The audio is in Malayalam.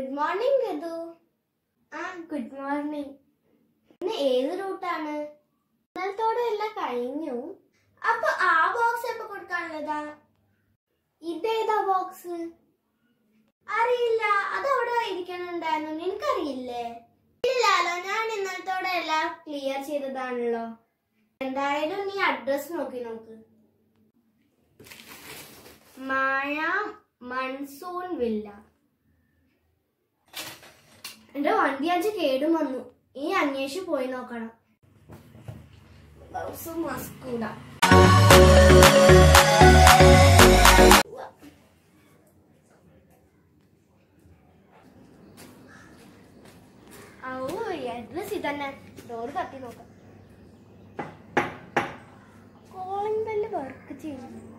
ഗുഡ് മോർണിംഗ് ഗതു ആ ഗുഡ് മോർണിംഗ് ഇന്ന് ഏത് റൂട്ടാണ് ഇന്നലത്തോടെ എല്ലാം കഴിഞ്ഞു അപ്പൊ ആ ബോക്സ് എപ്പോ കൊടുക്കാനുള്ളതാ ഇതേതാ ബോക്സ് അറിയില്ല അത് അവിടെ ഇരിക്കണുണ്ടായിരുന്നു നിനക്കറിയില്ലേ ഇല്ലല്ലോ ഞാൻ ഇന്നലത്തോടെ എല്ലാം ക്ലിയർ ചെയ്തതാണല്ലോ എന്തായാലും നീ അഡ്രസ് നോക്കി നോക്ക് മായ മൺസൂൺ വില്ല എന്റെ വണ്ടി അഞ്ച് കേടും വന്നു ഈ അന്വേഷിച്ച് പോയി നോക്കണം ബ്ലൗസും മസ്കൂട ഔ അഡ്രസ് ഇതന്നെ ഡോറ് തട്ടി നോക്കാം കോളിംഗ് ബെല്ല് വർക്ക് ചെയ്യുന്നു